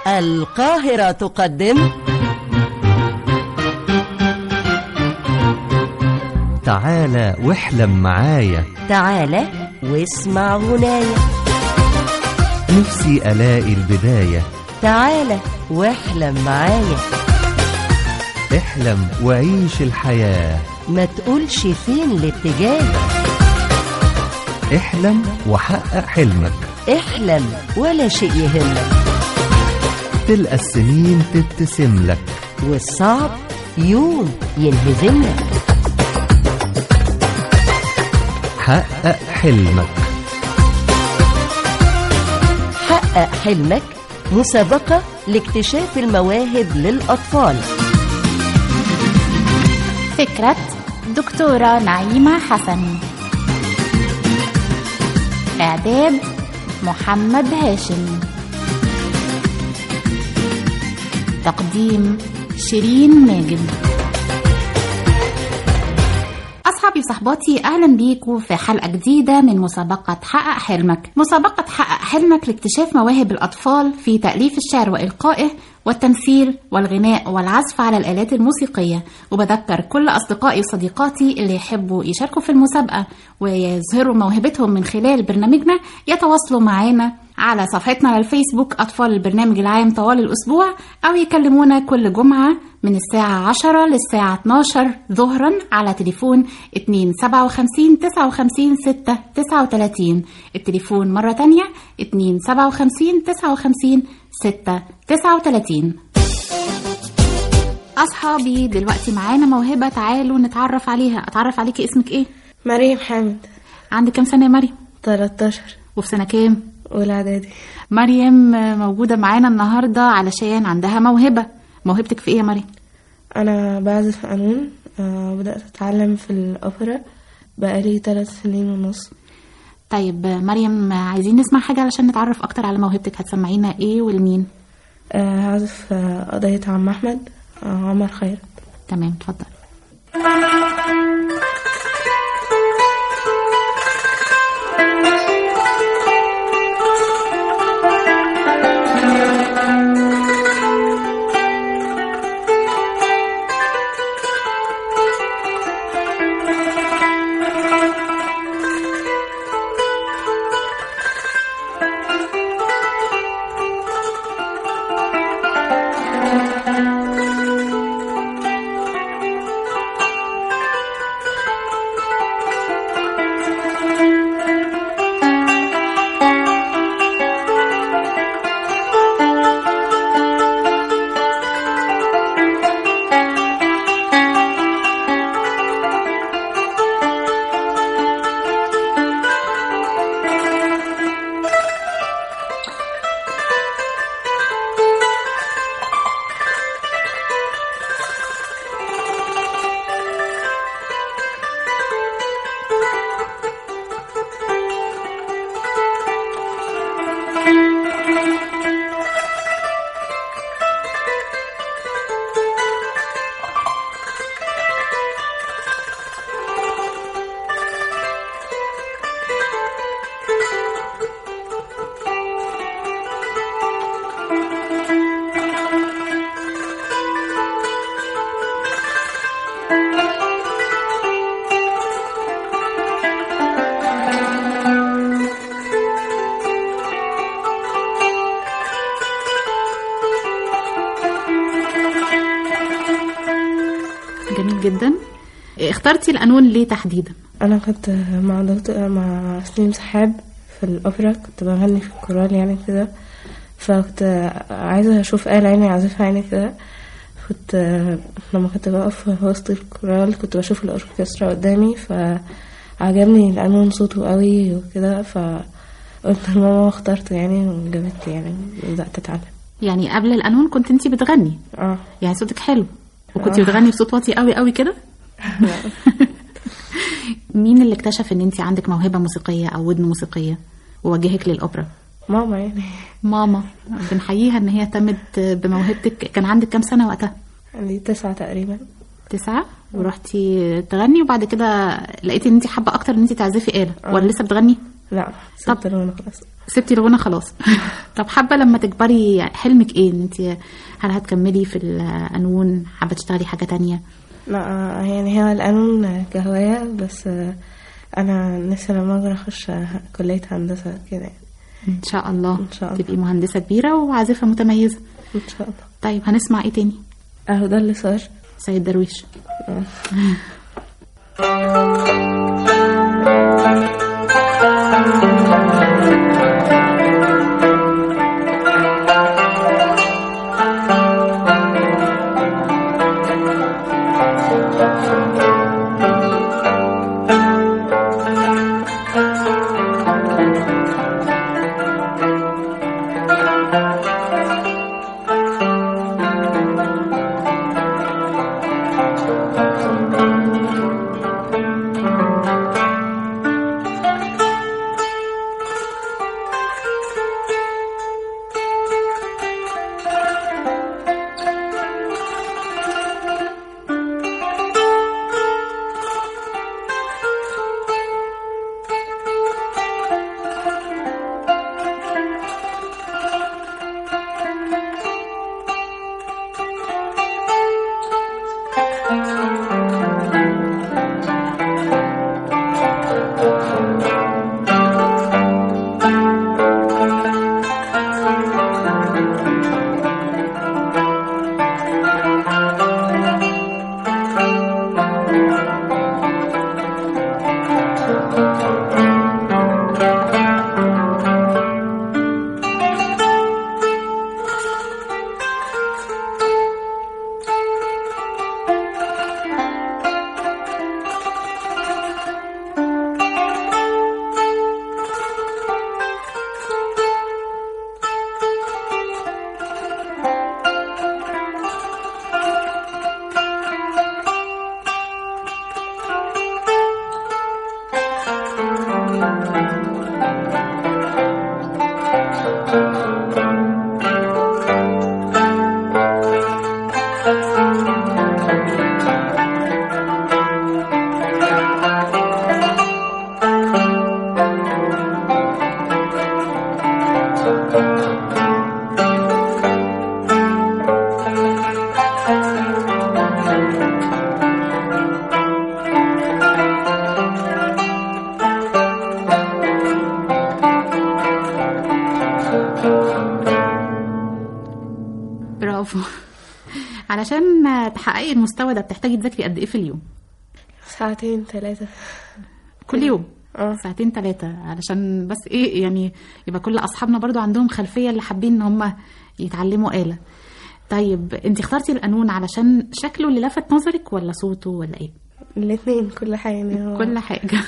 القاهرة تقدم تعالى واحلم معايا تعالى واسمع غناية نفسي ألاقي البداية تعالى واحلم معايا احلم وعيش الحياة ما تقولش فين الاتجاه احلم وحقق حلمك احلم ولا شيء يهمك تلقى السنين تبتسم لك والصعب يوم ينهزم لك حقق حلمك حقق حلمك مسابقة لاكتشاف المواهب للأطفال فكرة دكتورة نعيمة حسن إعداد محمد هاشم تقديم شيرين ماجد أصحابي وصحباتي أهلا بيكم في حلقة جديدة من مسابقة حقق حلمك مسابقة حقق حلمك لاكتشاف مواهب الأطفال في تأليف الشعر وإلقائه والتمثيل والغناء والعزف على الآلات الموسيقية وبذكر كل أصدقائي وصديقاتي اللي يحبوا يشاركوا في المسابقة ويظهروا موهبتهم من خلال برنامجنا يتواصلوا معانا على صفحتنا على الفيسبوك أطفال البرنامج العام طوال الأسبوع أو يكلمونا كل جمعة من الساعة 10 للساعة 12 ظهرا على تليفون 257 59 6 39 التليفون مرة تانية 257 59 6 39 أصحابي دلوقتي معانا موهبة تعالوا نتعرف عليها أتعرف عليكي اسمك إيه؟ مريم حامد عندك كام سنة يا مريم؟ 13 وفي سنة كام؟ أولى إعدادي مريم موجودة معانا النهاردة علشان عندها موهبة موهبتك في إيه يا مريم؟ أنا بعزف قانون آه، بدأت أتعلم في الأوبرا بقالي ثلاث سنين ونص طيب مريم عايزين نسمع حاجة علشان نتعرف أكتر على موهبتك هتسمعينا إيه والمين؟ آه، هعزف آه، قضية عم أحمد آه، عمر خيرت تمام اتفضل جميل جدا اخترتي القانون ليه تحديدا؟ أنا كنت مع دكتور مع سليم سحاب في الأوبرا كنت بغني في الكورال يعني كده فكنت عايزة أشوف آلة يعني أعزفها يعني كده كنت لما كنت بقف في وسط الكورال كنت بشوف الأوركسترا قدامي فعجبني القانون صوته قوي وكده فقلت لماما واخترته يعني وجابت يعني وبدأت أتعلم يعني قبل القانون كنت انتي بتغني اه يعني صوتك حلو وكنت آه. بتغني بصوت واطي قوي قوي كده مين اللي اكتشف ان انت عندك موهبه موسيقيه او ودن موسيقيه ووجهك للاوبرا ماما يعني ماما بنحييها ان هي اهتمت بموهبتك كان عندك كام سنه وقتها عندي تسعة تقريبا تسعة ورحتي تغني وبعد كده لقيتي ان انت حابه اكتر ان انت تعزفي آلة آه. ولا لسه بتغني لا سبت الغنى خلاص سبتي الغنى خلاص طب حابه لما تكبري حلمك ايه ان انت هل هتكملي في القانون حابه تشتغلي حاجه تانية لا يعني هو القانون كهواية بس أنا نفسي لما أكبر أخش كلية هندسة كده يعني. ان شاء الله إن شاء الله. تبقي مهندسه كبيره وعازفه متميزه إن شاء الله طيب هنسمع ايه تاني أهو ده اللي صار سيد درويش برافو علشان تحققي المستوى ده بتحتاجي تذاكري قد ايه في اليوم ساعتين ثلاثة كل يوم اه ساعتين ثلاثة علشان بس ايه يعني يبقى كل اصحابنا برضو عندهم خلفية اللي حابين ان هم يتعلموا آلة طيب انت اخترتي القانون علشان شكله اللي لفت نظرك ولا صوته ولا ايه الاثنين كل حاجة يعني هو كل حاجة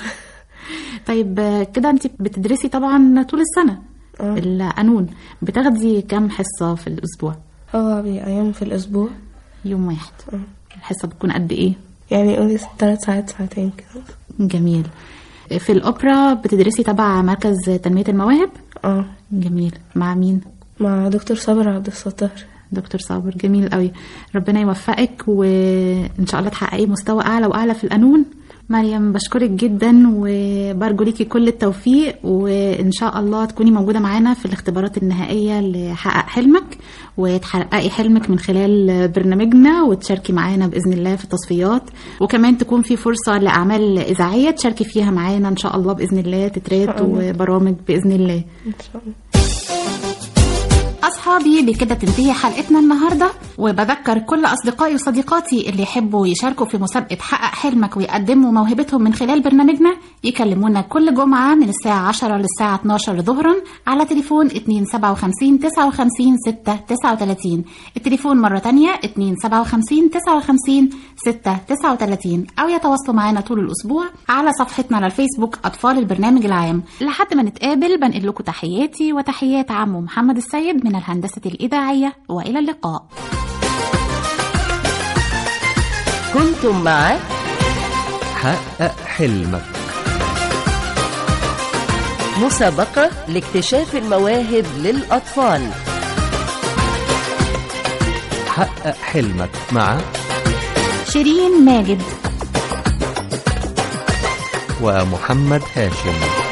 طيب آه، كده انت بتدرسي طبعا طول السنة آه. القانون بتاخدي كام حصة في الأسبوع هو بأيام في الأسبوع يوم واحد آه. الحصة بتكون قد ايه يعني قولي ثلاث ساعات ساعتين كده جميل في الأوبرا بتدرسي تبع مركز تنمية المواهب اه جميل مع مين مع دكتور صابر عبد الستار دكتور صابر جميل قوي ربنا يوفقك وان شاء الله تحققي مستوى اعلى واعلى في القانون مريم بشكرك جدا وبرجو ليكي كل التوفيق وان شاء الله تكوني موجوده معانا في الاختبارات النهائيه لحقق حلمك وتحققي حلمك من خلال برنامجنا وتشاركي معانا باذن الله في التصفيات وكمان تكون في فرصه لاعمال اذاعيه تشاركي فيها معانا ان شاء الله باذن الله تترات شاء الله. وبرامج باذن الله إن شاء الله أصحابي بكده تنتهي حلقتنا النهاردة وبذكر كل أصدقائي وصديقاتي اللي يحبوا يشاركوا في مسابقة حقق حلمك ويقدموا موهبتهم من خلال برنامجنا يكلمونا كل جمعة من الساعة 10 للساعة 12 ظهرا على تليفون 257 59 6 39 التليفون مرة تانية 257 59 6 39 أو يتواصلوا معنا طول الأسبوع على صفحتنا على الفيسبوك أطفال البرنامج العام لحد ما نتقابل بنقل لكم تحياتي وتحيات عمو محمد السيد من الهندسة الإذاعية وإلى اللقاء كنتم مع حقق حلمك مسابقة لاكتشاف المواهب للأطفال حقق حلمك مع شيرين ماجد ومحمد هاشم